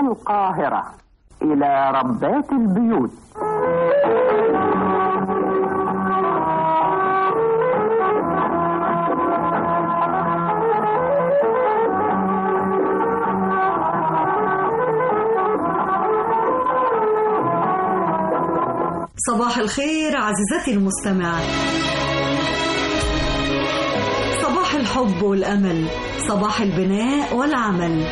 القاهرة إلى ربات البيوت صباح الخير عزيزتي المستمعة صباح الحب والأمل صباح البناء والعمل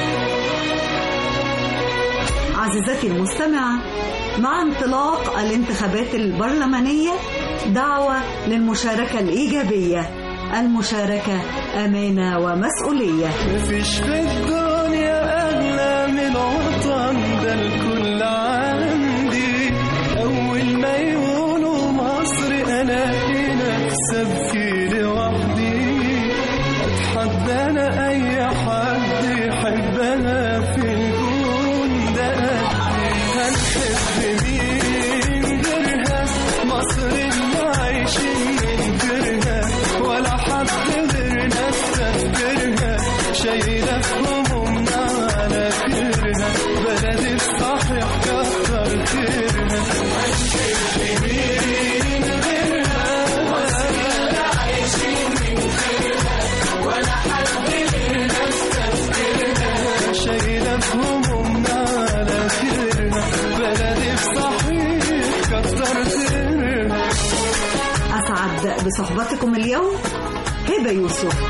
عزيزتي المستمعة مع انطلاق الانتخابات البرلمانية دعوة للمشاركة الإيجابية المشاركة أمانة ومسؤولية مفيش في الدنيا أغلى من وطن ده الكل عندي أول ما يقولوا مصر ألاقي نفسي أبكي لوحدي أتحدى أنا أي حد يحبنا في الكون ده قدي هنحب مين غيرها مصر اللي عايشين من غيرها ولا حد غيرنا استفكرها شايلة همومنا على كرها بلدي الصحيح كتر خيرها هنحب مين غيرها مصر اللي عايشين من غيرها ولا حد غيرنا استفكرها شايلة همومنا على كرها بلدي الصحيح كتر خيرها أسعد بصحبتكم اليوم هبة يوسف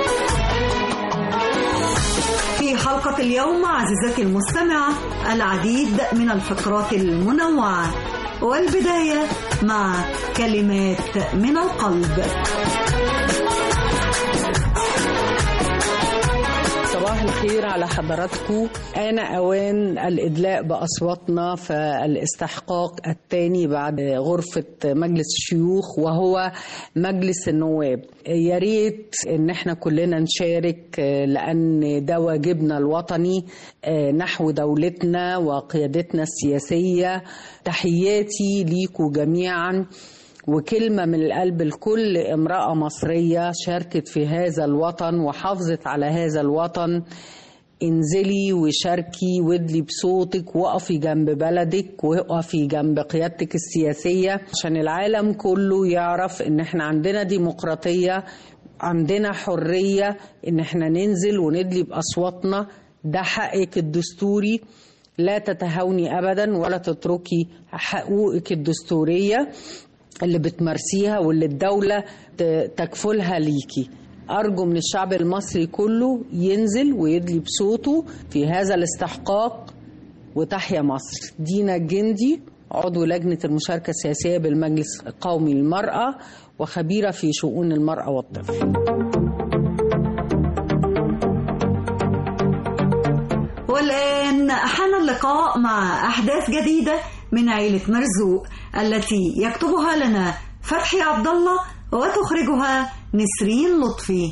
في حلقة اليوم عزيزتي المستمعة العديد من الفقرات المنوعة والبداية مع كلمات من القلب صباح الخير على حضراتكم آن أوان الإدلاء بأصواتنا في الاستحقاق الثاني بعد غرفة مجلس الشيوخ وهو مجلس النواب يا ريت إن احنا كلنا نشارك لأن ده واجبنا الوطني نحو دولتنا وقيادتنا السياسية تحياتي ليكم جميعا وكلمة من القلب لكل امرأة مصرية شاركت في هذا الوطن وحافظت على هذا الوطن انزلي وشاركي وادلي بصوتك وقفي جنب بلدك وقفي جنب قيادتك السياسية عشان العالم كله يعرف ان احنا عندنا ديمقراطية عندنا حرية ان احنا ننزل وندلي بأصواتنا ده حقك الدستوري لا تتهاوني ابدا ولا تتركي حقوقك الدستوريه اللي بتمارسيها واللي الدولة تكفلها ليكي أرجو من الشعب المصري كله ينزل ويدلي بصوته في هذا الاستحقاق وتحيا مصر دينا الجندي عضو لجنة المشاركة السياسية بالمجلس القومي للمرأة وخبيرة في شؤون المرأة والطفل والآن حان اللقاء مع أحداث جديدة من عيلة مرزوق التي يكتبها لنا فتحي عبد الله وتخرجها نسرين لطفي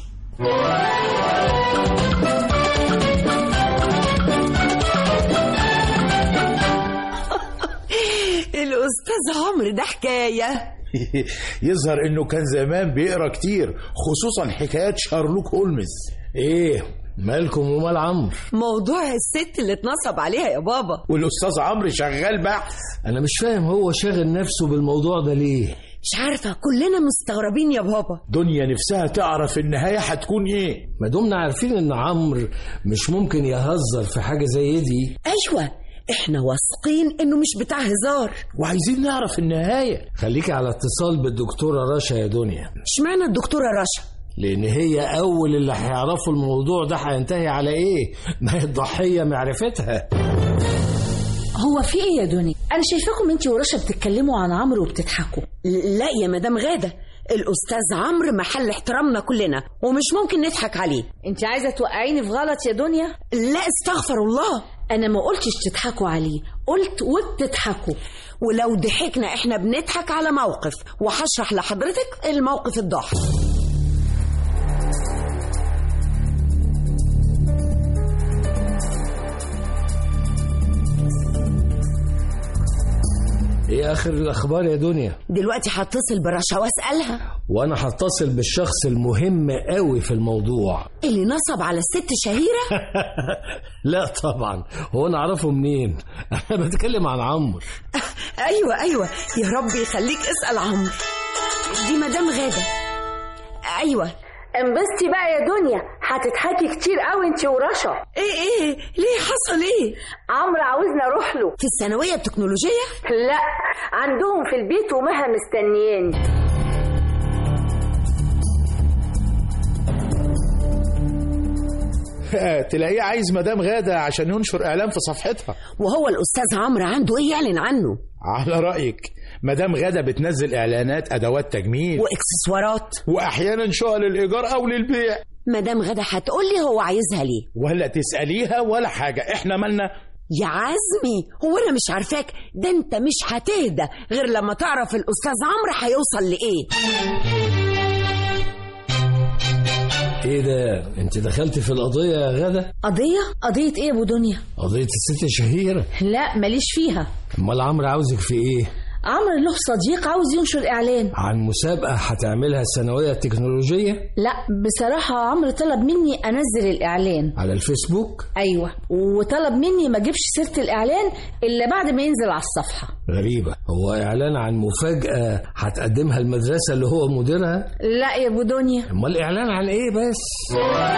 الأستاذ عمرو ده حكاية يظهر انه كان زمان بيقرا كتير خصوصا حكايات شارلوك هولمز ايه مالكم ومال عمرو موضوع الست اللي اتنصب عليها يا بابا والاستاذ عمرو شغال بحث انا مش فاهم هو شاغل نفسه بالموضوع ده ليه مش عارفة كلنا مستغربين يا بابا دنيا نفسها تعرف النهايه هتكون ايه ما دمنا عارفين ان عمرو مش ممكن يهزر في حاجه زي دي أيوة احنا واثقين انه مش بتاع هزار وعايزين نعرف النهايه خليكي على اتصال بالدكتوره رشا يا دنيا اشمعنى الدكتورة رشا لان هي اول اللي هيعرفوا الموضوع ده هينتهي على ايه ما هي الضحيه معرفتها هو في ايه يا دنيا انا شايفاكم انت ورشا بتتكلموا عن عمرو وبتضحكوا لا يا مدام غادة الأستاذ عمرو محل احترامنا كلنا ومش ممكن نضحك عليه انت عايزه توقعيني في غلط يا دنيا لا استغفر الله انا ما قلتش تضحكوا عليه قلت وبتضحكوا ولو ضحكنا احنا بنضحك على موقف وهشرح لحضرتك الموقف الضحك ايه ايه اخر الاخبار يا دنيا دلوقتي هتصل برشا واسالها وانا هتصل بالشخص المهم قوي في الموضوع اللي نصب على الست شهيره لا طبعا هو انا اعرفه منين انا بتكلم عن عمرو ايوه ايوه يا رب يخليك اسال عمرو دي مدام غاده ايوه انبسطي بقى يا دنيا هتضحكي كتير قوي انت ورشا ايه ايه ليه حصل ايه عمرو عاوزني اروح له في الثانويه التكنولوجيه لا عندهم في البيت ومها مستنياني تلاقيه عايز مدام غادة عشان ينشر إعلان في صفحتها وهو الاستاذ عمرو عنده ايه يعلن عنه على رأيك مدام غادة بتنزل إعلانات أدوات تجميل واكسسوارات وأحيانا شقق للإيجار أو للبيع مدام غاده هتقول لي هو عايزها ليه ولا تسأليها ولا حاجة إحنا مالنا يا عزمي هو انا مش عارفاك ده انت مش هتهدى غير لما تعرف الاستاذ عمرو هيوصل لايه ايه ده انت دخلت في القضيه يا غدا قضية؟ قضية ايه يا ابو دنيا؟ قضيه الست شهيره لا ماليش فيها امال عمرو عاوزك في ايه عمرو له صديق عاوز ينشر اعلان عن مسابقه هتعملها الثانويه التكنولوجيه لا بصراحة عمرو طلب مني انزل الاعلان على الفيسبوك ايوه وطلب مني ما اجيبش سيرة الاعلان الا بعد ما ينزل على الصفحة غريبه هو اعلان عن مفاجاه هتقدمها المدرسه اللي هو مديرها لا يا ابو دنيا امال اعلان عن ايه بس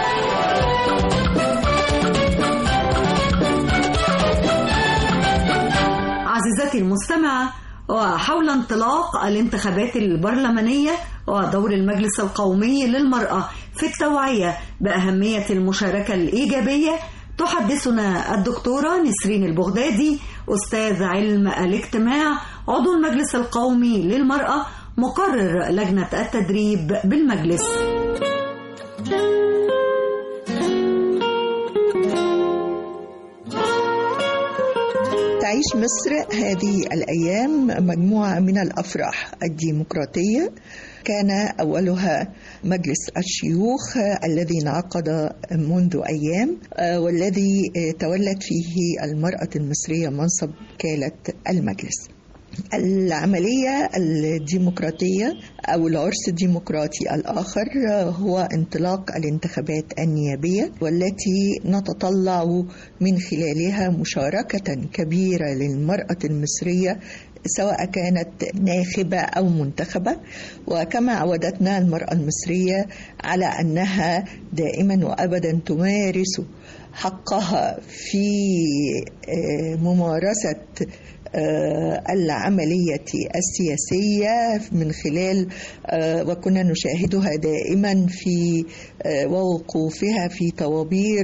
عزيزتي المستمعة وحول انطلاق الانتخابات البرلمانية ودور المجلس القومي للمرأة في التوعية بأهمية المشاركة الإيجابية تحدثنا الدكتورة نسرين البغدادي أستاذ علم الاجتماع عضو المجلس القومي للمرأة مقرر لجنة التدريب بالمجلس تعيش مصر هذه الأيام مجموعة من الأفراح الديمقراطية كان أولها مجلس الشيوخ الذي انعقد منذ أيام آه، والذي آه، تولت فيه المرأة المصرية منصب كالة المجلس العملية الديمقراطية أو العرس الديمقراطي الآخر هو انطلاق الانتخابات النيابية والتي نتطلع من خلالها مشاركة كبيرة للمرأة المصرية سواء كانت ناخبة أو منتخبة وكما عودتنا المرأة المصرية على أنها دائما وأبدا تمارس حقها في آه، ممارسة آه، العملية السياسية من خلال آه، وكنا نشاهدها دائما في آه، ووقوفها في طوابير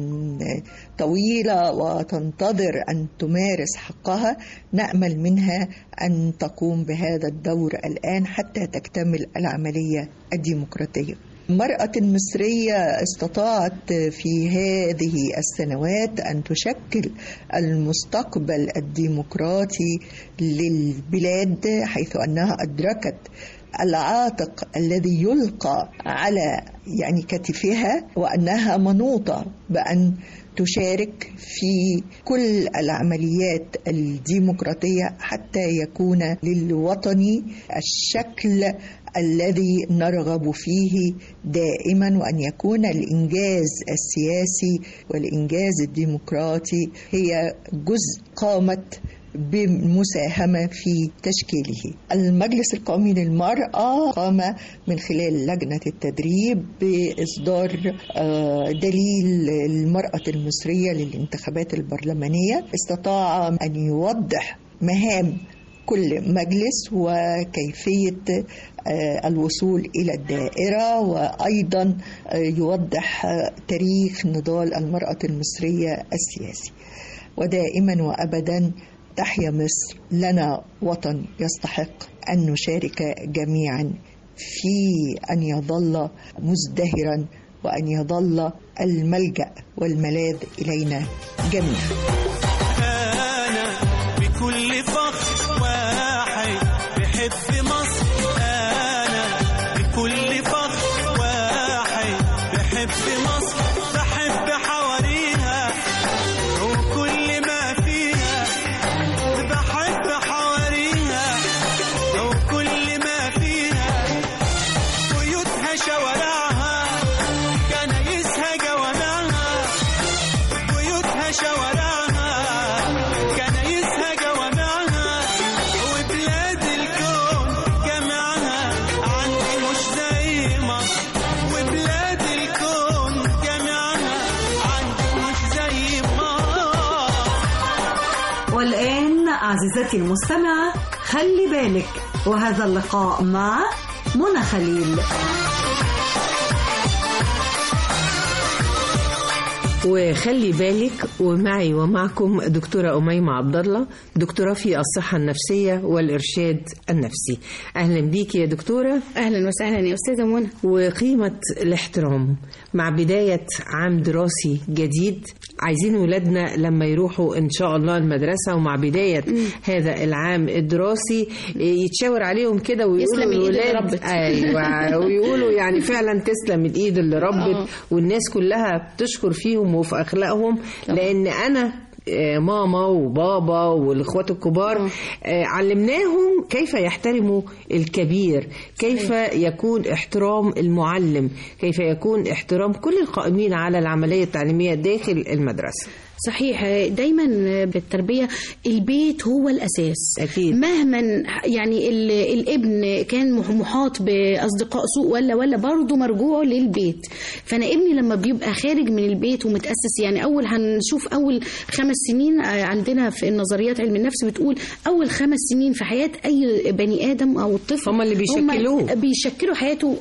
طويلة وتنتظر أن تمارس حقها نأمل منها أن تقوم بهذا الدور الآن حتى تكتمل العملية الديمقراطية المرأة المصرية استطاعت في هذه السنوات أن تشكل المستقبل الديمقراطي للبلاد حيث أنها أدركت العاتق الذي يلقى على يعني كتفها وأنها منوطة بأن تشارك في كل العمليات الديمقراطية حتى يكون للوطن الشكل الذي نرغب فيه دائما وان يكون الانجاز السياسي والانجاز الديمقراطي هي جزء قامت بمساهمة في تشكيله المجلس القومي للمرأة قام من خلال لجنة التدريب بإصدار آه، دليل المرأة المصرية للانتخابات البرلمانية استطاع أن يوضح مهام كل مجلس وكيفية آه، الوصول إلى الدائرة وأيضا آه، يوضح آه، تاريخ نضال المرأة المصرية السياسي ودائما وأبدا تحيا مصر لنا وطن يستحق أن نشارك جميعا في أن يظل مزدهرا وأن يظل الملجأ والملاذ إلينا جميعا أنا بكل فخر واحد بحب مصر أنا بكل فخر واحد بحب مصر بحب حواريها وكل ما فيها بحب حواريها عزيزتي المستمعة خلي بالك وهذا اللقاء مع منى خليل وخلي بالك ومعي ومعكم دكتورة أميمة عبد الله دكتورة في الصحة النفسية والإرشاد النفسي أهلا بيك يا دكتورة أهلا وسهلا يا أستاذة منى وقيمة الاحترام مع بداية عام دراسي جديد عايزين ولادنا لما يروحوا إن شاء الله المدرسة ومع بداية م. هذا العام الدراسي يتشاور عليهم كده ويقولوا الولاد أيوة ويقولوا يعني فعلا تسلم الإيد اللي ربت والناس كلها بتشكر فيهم وفي أخلاقهم لأن أنا ماما وبابا والاخوات الكبار علمناهم كيف يحترموا الكبير كيف يكون احترام المعلم كيف يكون احترام كل القائمين على العمليه التعليميه داخل المدرسه صحيح دايما بالتربيه البيت هو الاساس اكيد مهما يعني الابن كان محاط باصدقاء سوء ولا ولا برضه مرجوع للبيت فانا ابني لما بيبقى خارج من البيت ومتاسس يعني اول هنشوف اول خمس سنين عندنا في النظريات علم النفس بتقول اول خمس سنين في حياه اي بني ادم او الطفل هم اللي بيشكلوه بيشكلوا حياته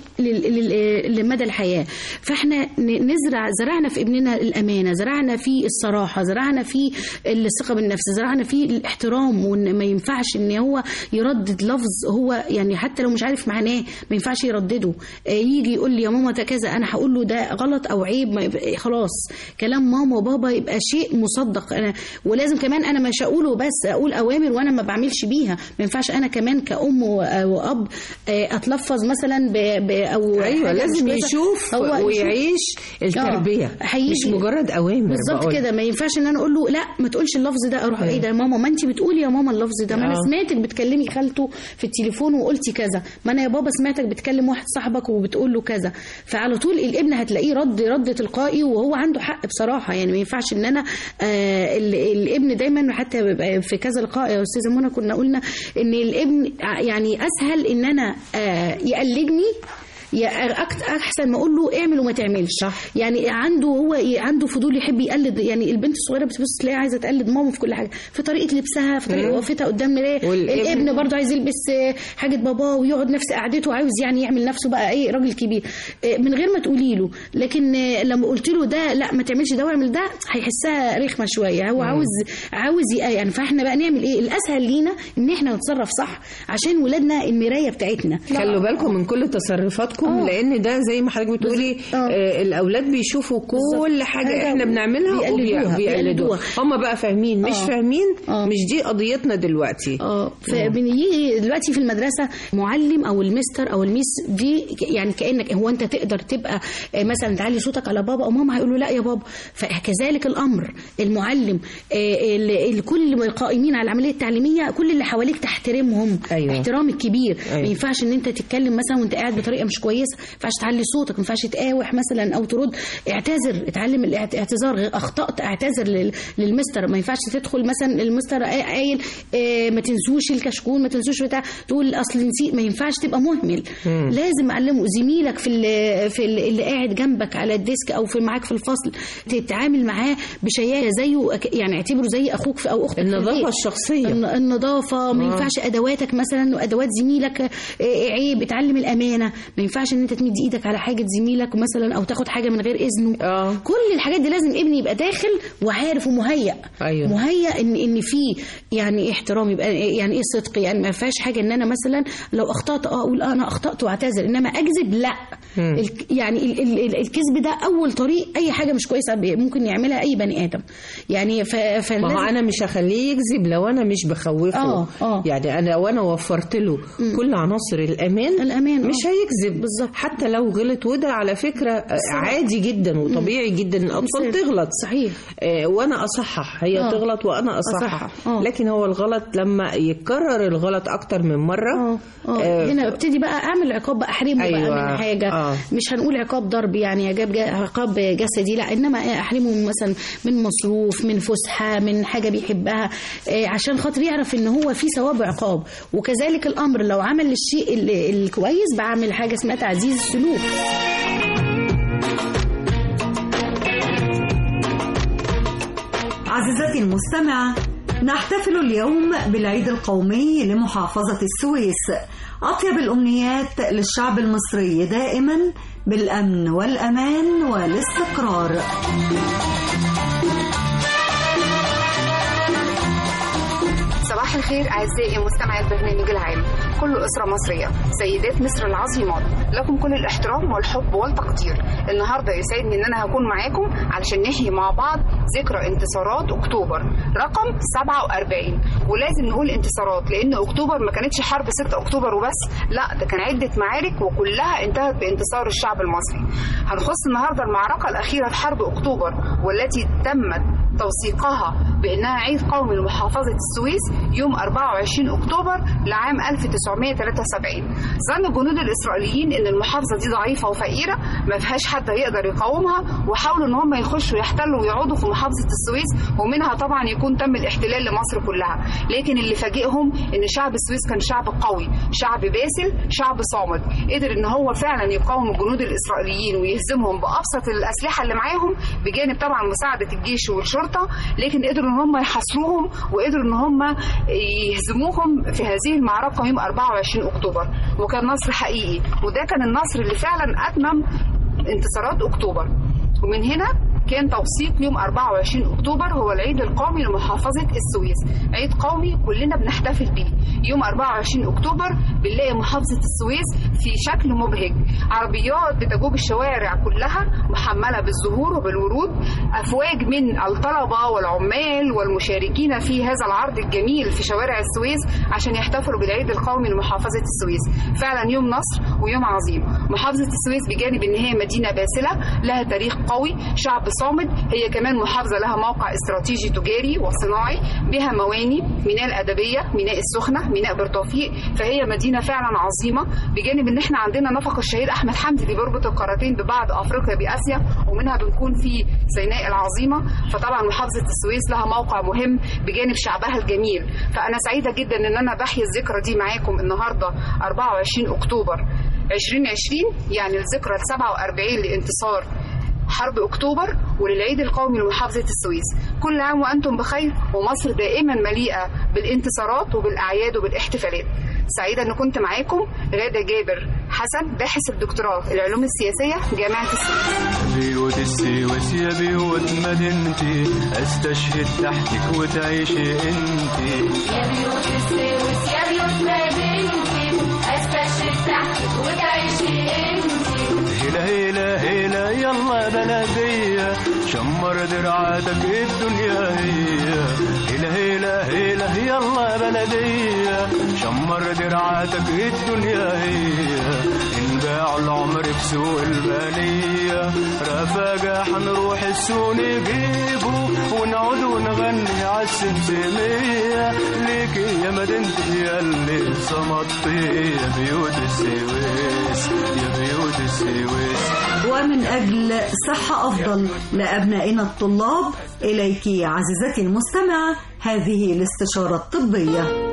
لمدى الحياه فاحنا نزرع زرعنا في ابننا الامانه زرعنا فيه الصراحه الصراحه زرعنا فيه الثقه بالنفس زرعنا فيه الاحترام وان ما ينفعش ان هو يردد لفظ هو يعني حتى لو مش عارف معناه ما ينفعش يردده يجي يقول لي يا ماما ده كذا انا هقول له ده غلط او عيب ما يبقى خلاص كلام ماما وبابا يبقى شيء مصدق انا ولازم كمان انا مش اقوله بس اقول اوامر وانا ما بعملش بيها ما ينفعش انا كمان كأم واب اتلفظ مثلا ب... ب... او ايوه لازم يشوف ويعيش التربيه مش مجرد اوامر بالظبط كده ما ينفعش ان انا اقول له لا ما تقولش اللفظ ده اروح ايه ده ماما ما انت بتقولي يا ماما اللفظ ده ما انا سمعتك بتكلمي خالته في التليفون وقلتي كذا ما انا يا بابا سمعتك بتكلم واحد صاحبك وبتقول له كذا فعلى طول الابن هتلاقيه رد رد تلقائي وهو عنده حق بصراحه يعني ما ينفعش ان انا آه الابن دايما حتى في كذا لقاء يا استاذه منى كنا قلنا ان الابن يعني اسهل ان انا آه يقلدني يا احسن ما اقول له اعمل وما تعملش صح. يعني عنده هو عنده فضول يحب يقلد يعني البنت الصغيره بتبص تلاقيها عايزه تقلد ماما في كل حاجه في طريقه لبسها في طريقه وقفتها قدام المرايه الابن برضه عايز يلبس حاجه باباه ويقعد نفس قعدته عاوز يعني يعمل نفسه بقى ايه راجل كبير من غير ما تقولي له لكن لما قلت له ده لا ما تعملش ده واعمل ده هيحسها رخمه شويه هو عاوز عاوز يعني فاحنا بقى نعمل ايه الاسهل لينا ان احنا نتصرف صح عشان ولادنا المرايه بتاعتنا خلوا بالكم من كل تصرفاتكم أوه. لان ده زي ما حضرتك بتقولي آه الاولاد بيشوفوا كل حاجه, حاجة احنا بنعملها بيقلدوها, بيقلدوها. هم بقى فاهمين مش أوه. فاهمين أوه. مش دي قضيتنا دلوقتي اه فبنيجي دلوقتي في المدرسه معلم او المستر او الميس دي يعني كانك هو انت تقدر تبقى مثلا تعلي صوتك على بابا او ماما هيقولوا لا يا بابا فكذلك الامر المعلم الكل القائمين على العمليه التعليميه كل اللي حواليك تحترمهم أيوة. احترام الكبير أيوة. ما ينفعش ان انت تتكلم مثلا وانت قاعد بطريقه مش كويسه ما ينفعش تعلي صوتك ما ينفعش تقاوح مثلا او ترد اعتذر اتعلم الاعتذار اخطات اعتذر للمستر ما ينفعش تدخل مثلا المستر قايل اه ما تنسوش الكشكول ما تنسوش بتاع تقول اصل نسيت ما ينفعش تبقى مهمل مم. لازم اعلمه زميلك في اللي في اللي قاعد جنبك على الديسك او في معاك في الفصل تتعامل معاه بشياكه زيه يعني اعتبره زي اخوك في او اختك النظافه الشخصيه النظافه ما ينفعش ادواتك مثلا وادوات زميلك اه عيب اتعلم الامانه ما ينفعش ان انت تمد ايدك على حاجه زميلك مثلا او تاخد حاجه من غير اذنه آه. كل الحاجات دي لازم ابني يبقى داخل وعارف ومهيأ أيوة. مهيأ ان ان في يعني احترام يبقى يعني ايه صدق يعني ما فيهاش حاجه ان انا مثلا لو اخطات اه اقول انا اخطات واعتذر انما اكذب لا ال يعني ال ال الكذب ده اول طريق اي حاجه مش كويسه ممكن يعملها اي بني ادم يعني ف ما هو انا مش هخليه يكذب لو انا مش بخوفه آه. آه. يعني انا لو انا وفرت له م. كل عناصر الامان الامان مش هيكذب بالظبط حتى لو غلط وده على فكره بالزبط. عادي جدا وطبيعي جدا ان الاطفال تغلط صحيح آه وانا اصحح هي آه. تغلط وانا اصحح آه. لكن هو الغلط لما يتكرر الغلط اكتر من مره آه. آه. آه. هنا ابتدي بقى اعمل عقاب بقى احرمه أيوة. بقى من حاجه آه. مش هنقول عقاب ضرب يعني جاب عقاب جسدي لا انما احرمه مثلا من مصروف من فسحه من حاجه بيحبها آه عشان خاطر يعرف ان هو في ثواب عقاب وكذلك الامر لو عمل الشيء الكويس بعمل حاجه اسمها تعزيز السلوك عزيزتي المستمعة نحتفل اليوم بالعيد القومي لمحافظة السويس أطيب الأمنيات للشعب المصري دائما بالأمن والأمان والاستقرار صباح الخير أعزائي مستمعي البرنامج العام كل أسرة مصرية سيدات مصر العظيمات لكم كل الاحترام والحب والتقدير النهاردة يسعدني إن أنا هكون معاكم علشان نحيي مع بعض ذكرى انتصارات أكتوبر رقم 47 ولازم نقول انتصارات لأن أكتوبر ما كانتش حرب 6 أكتوبر وبس لا ده كان عدة معارك وكلها انتهت بانتصار الشعب المصري هنخص النهاردة المعركة الأخيرة في حرب أكتوبر والتي تمت توثيقها بأنها عيد قومي لمحافظة السويس يوم 24 أكتوبر لعام 1973 ظن الجنود الإسرائيليين أن المحافظة دي ضعيفة وفقيرة ما فيهاش حد يقدر يقاومها وحاولوا أن هم يخشوا يحتلوا ويقعدوا في محافظة السويس ومنها طبعا يكون تم الاحتلال لمصر كلها لكن اللي فاجئهم أن شعب السويس كان شعب قوي شعب باسل شعب صامد قدر أن هو فعلا يقاوم الجنود الإسرائيليين ويهزمهم بأبسط الأسلحة اللي معاهم بجانب طبعا مساعدة الجيش والشرطة لكن قدروا ان هم يحاصروهم وقدروا ان هم يهزموهم في هذه المعركة يوم 24 اكتوبر وكان نصر حقيقي وده كان النصر اللي فعلا اتمم انتصارات اكتوبر ومن هنا كان توثيق يوم 24 اكتوبر هو العيد القومي لمحافظه السويس عيد قومي كلنا بنحتفل بيه يوم 24 اكتوبر بنلاقي محافظه السويس في شكل مبهج عربيات بتجوب الشوارع كلها محمله بالزهور وبالورود افواج من الطلبه والعمال والمشاركين في هذا العرض الجميل في شوارع السويس عشان يحتفلوا بالعيد القومي لمحافظه السويس فعلا يوم نصر ويوم عظيم محافظه السويس بجانب ان هي مدينه باسله لها تاريخ قوي شعب صامد هي كمان محافظة لها موقع استراتيجي تجاري وصناعي بها مواني ميناء الأدبية ميناء السخنة ميناء برتوفيق فهي مدينة فعلا عظيمة بجانب ان احنا عندنا نفق الشهيد أحمد حمدي اللي بيربط القارتين ببعض أفريقيا بآسيا ومنها بنكون في سيناء العظيمة فطبعا محافظة السويس لها موقع مهم بجانب شعبها الجميل فأنا سعيدة جدا ان انا بحيي الذكرى دي معاكم النهاردة 24 أكتوبر 2020 يعني الذكرى ال 47 لانتصار حرب اكتوبر وللعيد القومي لمحافظه السويس كل عام وانتم بخير ومصر دائما مليئه بالانتصارات وبالاعياد وبالاحتفالات سعيده ان كنت معاكم غاده جابر حسن باحث الدكتوراه العلوم السياسيه جامعه السويس بيوت السويس يا بيوت مدينتي استشهد تحتك وتعيشي انتي يا بيوت السويس يا بيوت مدينتي استشهد تحتك وتعيشي انتي هلا هلا هلا يلا بلدية شمر درعاتك الدنيا هي هلا هلا هلا يلا بلدية شمر درعاتك الدنيا هي انباع العمر في سوق البلية رفاقة حنروح السوق نجيبه ونعود ونغني عالسمسمية ليك يا مدينتي يا اللي صمتي يا بيوت السويس يا بيوت السويس ومن أجل صحة أفضل لأبنائنا الطلاب إليك عزيزتي المستمعة هذه الاستشارة الطبية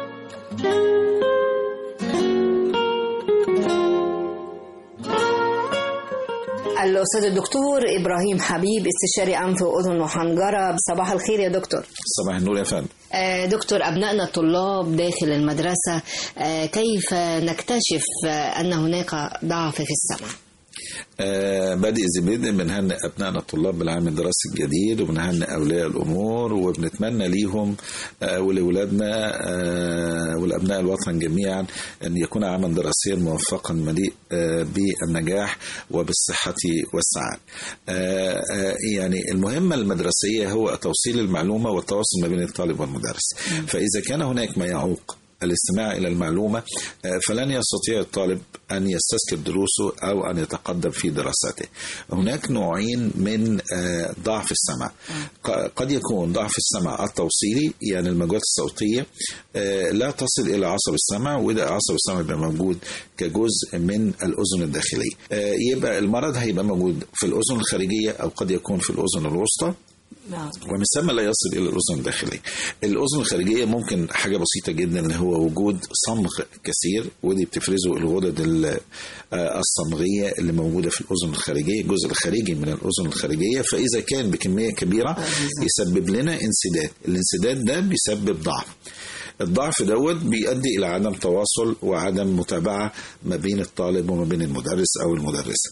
الأستاذ الدكتور إبراهيم حبيب استشاري أنف وأذن وحنجرة صباح الخير يا دكتور صباح النور يا فندم آه، دكتور أبنائنا الطلاب داخل المدرسة آه، كيف نكتشف آه، أن هناك ضعف في السمع آه بادئ زبيد بنهنئ أبنائنا الطلاب بالعام الدراسي الجديد وبنهنئ أولياء الأمور وبنتمنى ليهم آه ولأولادنا آه ولأبناء الوطن جميعا أن يكون عاما دراسيا موفقا مليء آه بالنجاح وبالصحة والسعادة آه آه يعني المهمة المدرسية هو توصيل المعلومة والتواصل ما بين الطالب والمدرس فإذا كان هناك ما يعوق الاستماع إلى المعلومة فلن يستطيع الطالب أن يستسلم دروسه أو أن يتقدم في دراسته هناك نوعين من ضعف السمع قد يكون ضعف السمع التوصيلي يعني الموجات الصوتية لا تصل إلى عصب السمع وده عصب السمع يبقى موجود كجزء من الأذن الداخلية يبقى المرض هيبقى موجود في الأذن الخارجية أو قد يكون في الأذن الوسطى ومن ثم لا يصل الى الاذن الداخليه. الاذن الخارجيه ممكن حاجه بسيطه جدا اللي هو وجود صمغ كثير ودي بتفرزه الغدد ال- آه، الصمغيه اللي موجوده في الاذن الخارجيه الجزء الخارجي من الاذن الخارجيه فاذا كان بكميه كبيره يسبب لنا انسداد، الانسداد ده بيسبب ضعف. الضعف دوت بيؤدي الى عدم تواصل وعدم متابعه ما بين الطالب وما بين المدرس او المدرسه.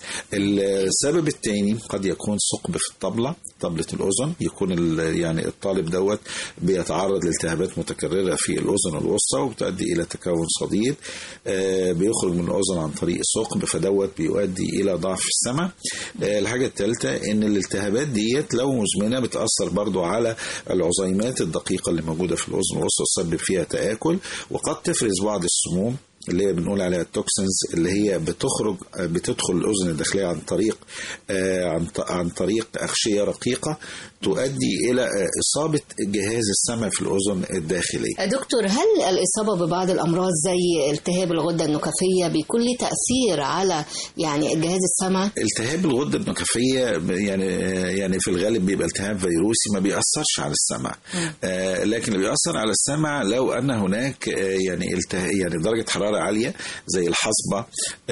السبب الثاني قد يكون ثقب في الطبله طبله الاذن يكون ال- يعني الطالب دوت بيتعرض لالتهابات متكرره في الاذن الوسطى وبتؤدي الى تكون صديد آه، بيخرج من الاذن عن طريق ثقب فدوت بيؤدي الى ضعف في السمع. آه، الحاجه الثالثه ان الالتهابات ديت لو مزمنه بتاثر برضو على العظيمات الدقيقه اللي موجوده في الاذن الوسطى تسبب فيها تاكل وقد تفرز بعض السموم اللي هي بنقول عليها التوكسنز اللي هي بتخرج بتدخل الاذن الداخليه عن طريق آه، عن ط- عن طريق اغشيه رقيقه تؤدي الى آه، اصابه جهاز السمع في الاذن الداخليه. دكتور هل الإصابة ببعض الأمراض زي التهاب الغدة النخامية بيكون ليه تأثير على يعني جهاز السمع؟ التهاب الغده النخاميه يعني يعني في الغالب بيبقى التهاب فيروسي ما بيأثرش على السمع آه، لكن اللي بيأثر على السمع لو ان هناك آه، يعني الته... يعني درجه حراره عاليه زي الحصبه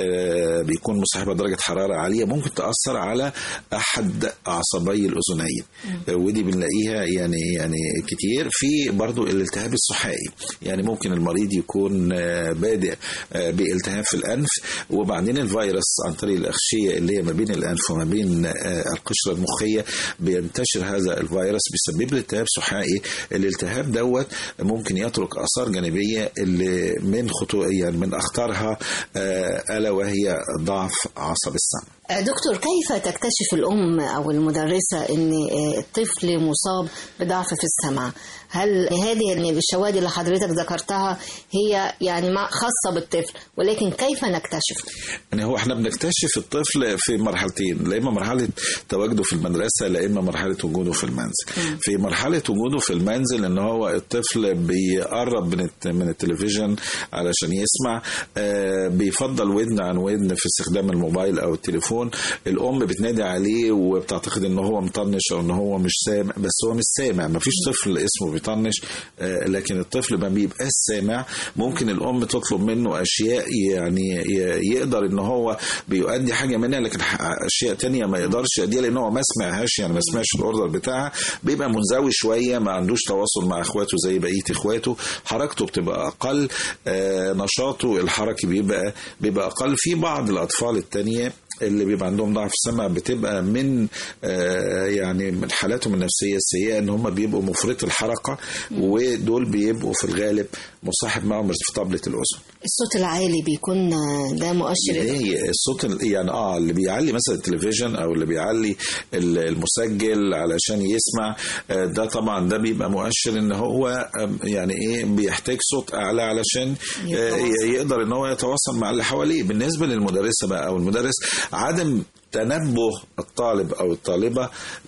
آه، بيكون مصاحبه درجه حراره عاليه ممكن تأثر على احد عصبي الاذنين آه، ودي بنلاقيها يعني يعني كتير في برضو الالتهاب الصحائي يعني ممكن المريض يكون آه، بادئ آه، بالتهاب في الانف وبعدين الفيروس عن طريق الاغشيه اللي هي ما بين الانف وما بين آه، القشره المخيه بينتشر هذا الفيروس بيسبب له التهاب صحائي الالتهاب دوت ممكن يترك اثار جانبيه اللي من خطو يعني من اخطارها آه، الا وهي ضعف عصب السمع دكتور كيف تكتشف الأم أو المدرسة أن الطفل مصاب بضعف في السمع؟ هل هذه يعني الشواهد اللي حضرتك ذكرتها هي يعني مع- خاصة بالطفل ولكن كيف نكتشف؟ يعني هو احنا بنكتشف الطفل في مرحلتين لا اما مرحله تواجده في المدرسه لا اما مرحله وجوده في المنزل في مرحله وجوده في المنزل ان هو الطفل بيقرب من الت- من التلفزيون علشان يسمع آه، بيفضل ودن عن ودن في استخدام الموبايل او التليفون الام بتنادي عليه وبتعتقد ان هو مطنش او ان هو مش سامع بس هو مش سامع مفيش طفل اسمه بيطنش آه، لكن الطفل ما بيبقاش سامع ممكن الام تطلب منه اشياء يعني ي- يقدر ان هو بيؤدي حاجه منها لكن ح- اشياء تانية ما يقدرش يؤديها لان هو ما سمعهاش يعني ما سمعش الاوردر بتاعها بيبقى منزوي شويه ما عندوش تواصل مع اخواته زي بقيه اخواته حركته بتبقى اقل آه، نشاطه الحركي بيبقى بيبقى اقل في بعض الاطفال التانية اللي بيبقى عندهم ضعف السمع بتبقى من آه، يعني من حالاتهم النفسيه السيئه ان هم بيبقوا مفرط الحركه ودول بيبقوا في الغالب مصاحب معهم في طبله الاذن الصوت العالي بيكون ده مؤشر ايه الصوت ال- يعني اه اللي بيعلي مثلا التلفزيون او اللي بيعلي ال- المسجل علشان يسمع آه، ده طبعا ده بيبقى مؤشر ان هو آم، يعني ايه بيحتاج صوت اعلى علشان آه، يقدر ان هو يتواصل مع اللي حواليه بالنسبه للمدرسه بقى او المدرس عدم تنبه الطالب او الطالبه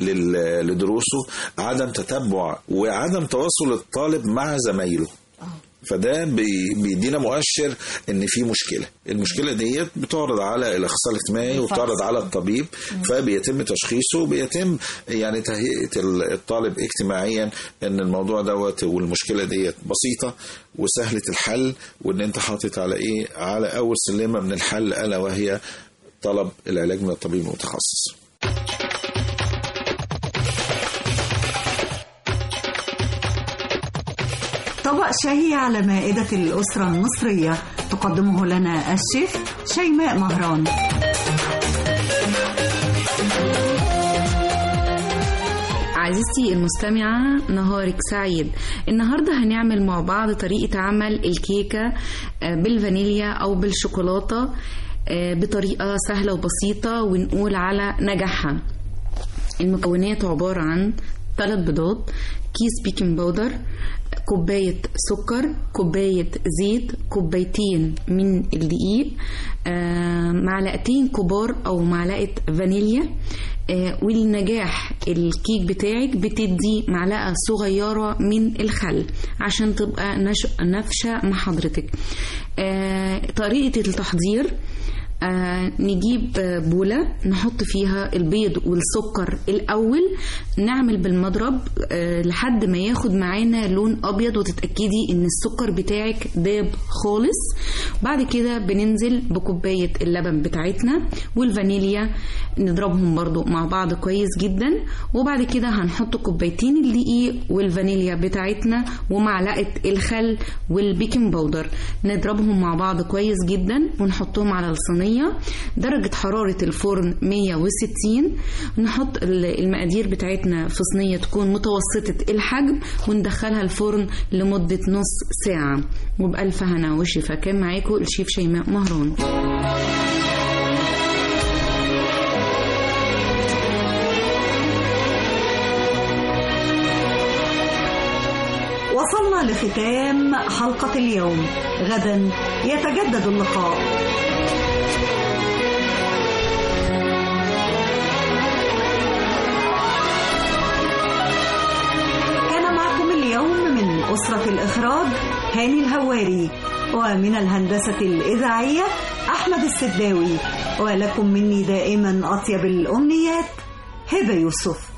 لل- لدروسه عدم تتبع وعدم تواصل الطالب مع زمايله فده بي- بيدينا مؤشر ان في مشكله المشكله ديت بتعرض على الاخصائي الاجتماعي وبتعرض على الطبيب فبيتم تشخيصه وبيتم يعني تهيئه ال- الطالب اجتماعيا ان الموضوع دوت والمشكله ديت بسيطه وسهله الحل وان انت حاطط على ايه على اول سلمه من الحل الا وهي طلب العلاج من الطبيب المتخصص طبق شهي على مائدة الأسرة المصرية تقدمه لنا الشيف شيماء مهران عزيزتي المستمعة نهارك سعيد النهاردة هنعمل مع بعض طريقة عمل الكيكة آه، بالفانيليا أو بالشوكولاتة آه، بطريقة سهلة وبسيطة ونقول على نجاحها المكونات عبارة عن ثلاث بيضات كيس بيكنج باودر كوباية سكر كوباية زيت كوبايتين من الدقيق آه، معلقتين كبار أو معلقة فانيليا آه، والنجاح الكيك بتاعك بتدي معلقة صغيرة من الخل عشان تبقى نش- نافشة مع حضرتك آه، طريقة التحضير آه نجيب آه، بولة نحط فيها البيض والسكر الأول نعمل بالمضرب آه لحد ما ياخد معانا لون أبيض وتتأكدي إن السكر بتاعك داب خالص بعد كده بننزل بكوباية اللبن بتاعتنا والفانيليا نضربهم برضو مع بعض كويس جدا وبعد كده هنحط كوبايتين الدقيق والفانيليا بتاعتنا ومعلقة الخل والبيكنج باودر نضربهم مع بعض كويس جدا ونحطهم على الصينية درجة حرارة الفرن 160 نحط ال- المقادير بتاعتنا في صينية تكون متوسطة الحجم وندخلها الفرن لمدة نص ساعة وبألف هنا وشفا كان معاكم الشيف شيماء مهران وصلنا لختام حلقة اليوم غدا يتجدد اللقاء كان معكم اليوم من أسرة الإخراج هاني الهواري ومن الهندسة الإذاعية أحمد السداوي ولكم مني دائما أطيب الأمنيات هبة يوسف